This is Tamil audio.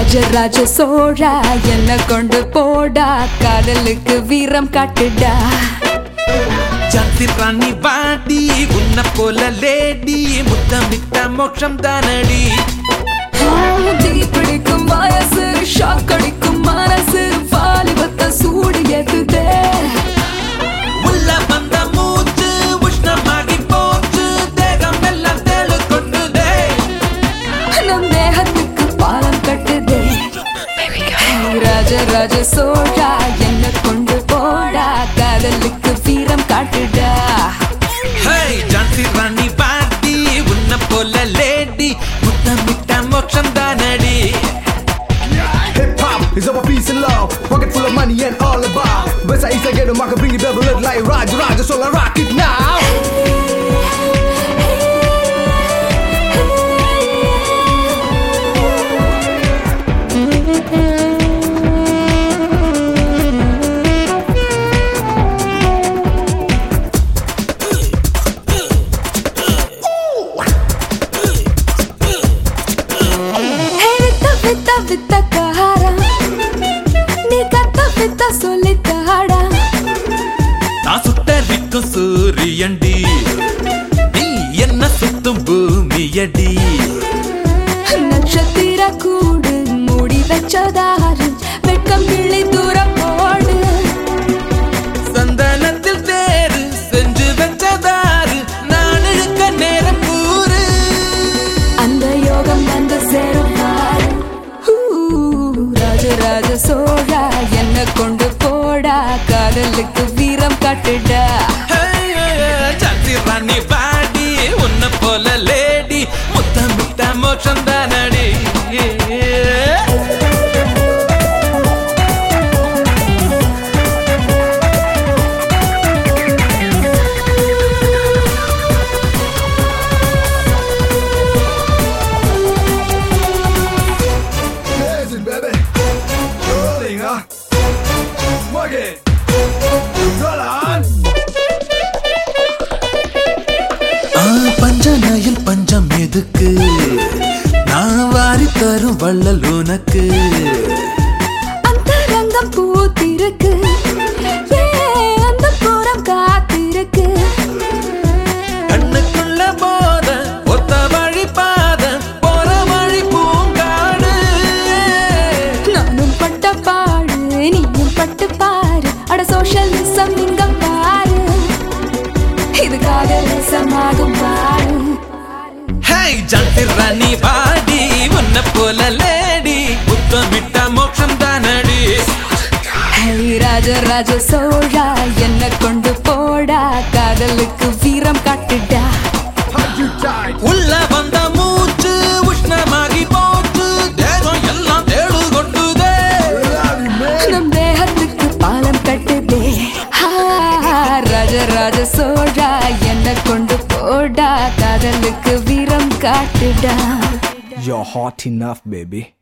ராஜராஜ சோழா என்ன கொண்டு போடா காதலுக்கு வீரம் காட்டுடா ஜான்சி ராணி வாடி உன்ன போல லேடி முத்தமிட்ட மோட்சம் தானடி தீ பிடிக்கும் வயசு ஷாக் அடிக்கும் மனசு வாலிபத்த சூடு ஏத்துதே உள்ள வந்த மூச்சு உஷ்ணமாகி போச்சு தேகம் எல்லாம் தேழு கொண்டுதே நம் தேகத்துக்கு பாலம் கட்டுதே ராஜராஜ சோழா என்ன கொண்டு போடா காதலுக்கு வீரம் காட்டுடா ஹே ஜான்சி ராணி வாடி உன்ன போல லேடி முத்தமிட்ட மோட்சம் தானடி Hip hop is about peace and love. Pocket full of money and all about. Best I east I get 'em, I can bring it double look like Raj Raj. So I rock it now. ஹே வித்த வித்த வித்த காரா நீ கத்த வித்த சொல்லித்தாடா நான் சுட்டரிக்கும் சூரியண்டி நீ என்ன சுத்தும் பூமியடி நட்சத்திர கூடு மூடி வச்சதாரு வெட்கம் கிள்ளி தூரம் போடு சந்தனத்தில் தேரு செஞ்சு வச்சதாரு நான் இழுக்க நேரம் கூறு அந்த யோகம் வந்து சேரும் பாரு. ஹூ, ராஜராஜ சோழா என்ன கொண்டு போடா காதலுக்கு வீரம் காட்டுடா சத்தி ராணி பாடி உன்ன போல லேடி முத்தமிட்ட மோட்சம் தானடி Amazing, baby. Rolling, huh? Work it. Roll on. ஆ, பஞ்சனையில் பஞ்சம் எதுக்கு நான் வாரி தரும் வள்ளல் உனக்கு அந்த ரங்கம் பூத்திருக்கு ஏ, அந்த புறம் காத்திருக்கு கண்ணுக்குள்ள போத ஒத்த வழி பாத போற வழி பூங்காடு நானும் பட்ட பாடு நீயும் பட்டு பாரு அட சோஷலிசம் இங்க பாரு இதுக்காக ரசமாகும் பாரு ஹே ஜான்சி ராணி பாடி உன்ன போல லேடி முத்தமிட்ட மோட்சம் தானடி ஹே, ராஜ ராஜ சோழா என்ன கொண்டு போடா காதலுக்கு வீரம் காட்டுடா Hug you tight. உள்ள வந்த மூச்சு உஷ்ணமாகி போச்சு தேகம் எல்லாம் தேடு கொண்டுதே Love you, man. நம் தேகத்துக்கு பாலம் கட்டுதே ஹா, ராஜ ராஜ சோழா என்ன கொண்டு போடா காதலுக்கு வீரம் காட்டுடா You're hot enough, baby.